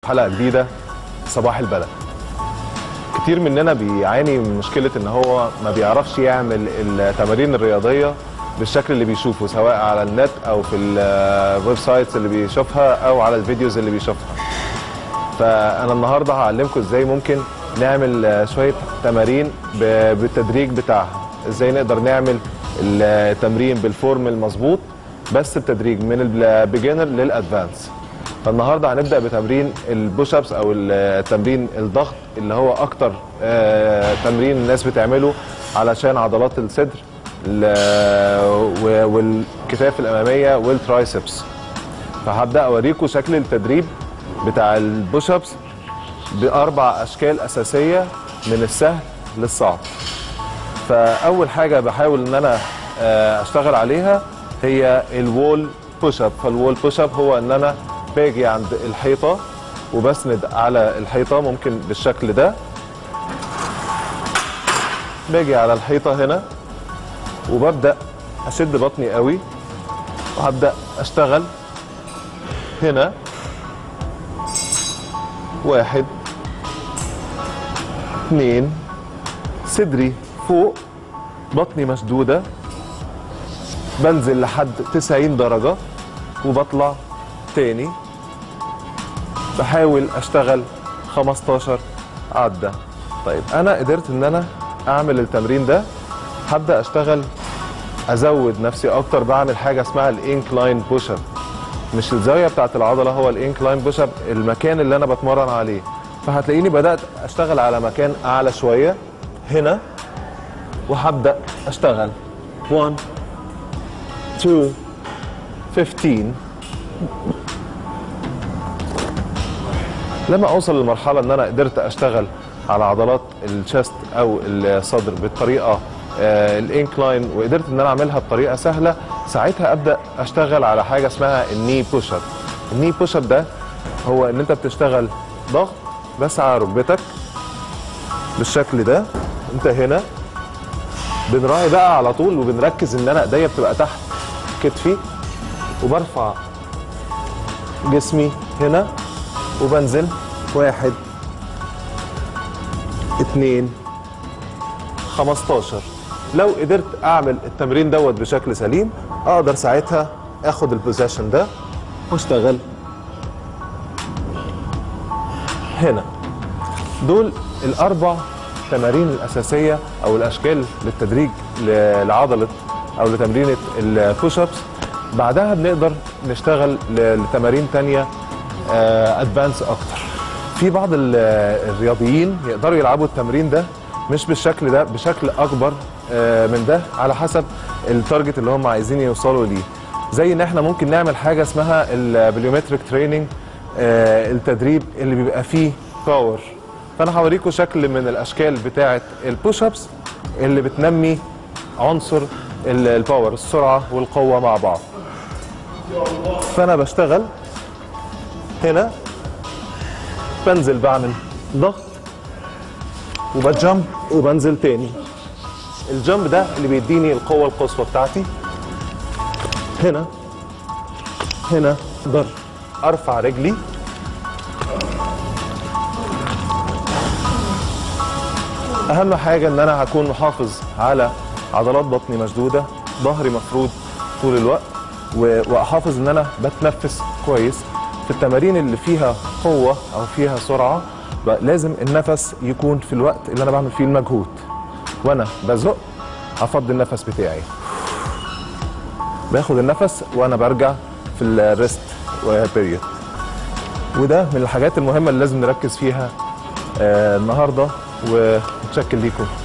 حلقه جديده صباح البلد كتير مننا بيعاني من مشكله ان هو ما بيعرفش يعمل التمارين الرياضيه بالشكل اللي بيشوفه سواء على النت او في الويب سايتس اللي بيشوفها او على الفيديوز اللي بيشوفها فانا النهارده هعلمكم ازاي ممكن نعمل شويه تمارين ب- بالتدريج بتاعها ازاي نقدر نعمل التمرين بالفورم المظبوط بس بتدريج من البيجنر للادفانس فالنهارده هنبدا بتمرين البوش ابس او التمرين الضغط اللي هو اكتر آه، تمرين الناس بتعمله علشان عضلات الصدر ال- و- والكتاف الاماميه والترايسبس فهبدا اوريكم شكل التدريب بتاع البوش ابس باربع اشكال اساسيه من السهل للصعب فاول حاجه بحاول ان انا آه، اشتغل عليها هي الوول بوش اب فالوول بوش اب هو ان انا باجي عند الحيطه وبسند على الحيطه ممكن بالشكل ده باجي على الحيطه هنا وببدا اشد بطني قوي وهبدا اشتغل هنا واحد اتنين صدري فوق بطني مشدودة بنزل لحد 90 درجة وبطلع تاني بحاول اشتغل 15 عدة طيب انا قدرت ان انا اعمل التمرين ده هبدأ اشتغل ازود نفسي اكتر بعمل حاجة اسمها الانكلاين بوش اب مش الزاويه بتاعت العضله هو الانكلاين بوش اب المكان اللي انا بتمرن عليه فهتلاقيني بدات اشتغل على مكان اعلى شويه هنا وهبدا اشتغل 1 2 15 لما اوصل للمرحله ان انا قدرت اشتغل على عضلات الشست او الصدر بالطريقه آه، الانكلاين وقدرت ان انا اعملها بطريقه سهله ساعتها ابدا اشتغل على حاجه اسمها الني بوش اب الني بوش اب ده هو ان انت بتشتغل ضغط بس على ركبتك بالشكل ده انت هنا بنراعي بقى على طول وبنركز ان انا ايديا بتبقى تحت كتفي وبرفع جسمي هنا وبنزل واحد اتنين خمستاشر لو قدرت اعمل التمرين دوت بشكل سليم اقدر ساعتها اخد البوزيشن ده واشتغل هنا دول الاربع تمارين الاساسيه او الاشكال للتدريج ل- لعضله او لتمرينه البوش ابس بعدها بنقدر نشتغل ل- لتمارين تانية ادفانس اكتر في بعض ال- الرياضيين يقدروا يلعبوا التمرين ده مش بالشكل ده بشكل اكبر آه، من ده على حسب التارجت اللي هم عايزين يوصلوا ليه زي ان احنا ممكن نعمل حاجه اسمها البليومتريك تريننج التدريب اللي بيبقى فيه باور فانا هوريكم شكل من الاشكال بتاعه البوش ابس اللي بتنمي عنصر ال- الباور السرعه والقوه مع بعض فانا بشتغل هنا بنزل بعمل ضغط وبجمب وبنزل تاني الجمب ده اللي بيديني القوة القصوى بتاعتي هنا هنا اقدر ارفع رجلي اهم حاجة ان انا هكون محافظ على عضلات بطني مشدودة ظهري مفرود طول الوقت و- واحافظ ان انا بتنفس كويس في التمارين اللي فيها قوة او فيها سرعة بقى لازم النفس يكون في الوقت اللي انا بعمل فيه المجهود وانا بزق هفضي النفس بتاعي باخد النفس وانا برجع في الريست بيريود وده من الحاجات المهمة اللي لازم نركز فيها آه النهاردة ومتشكر ليكم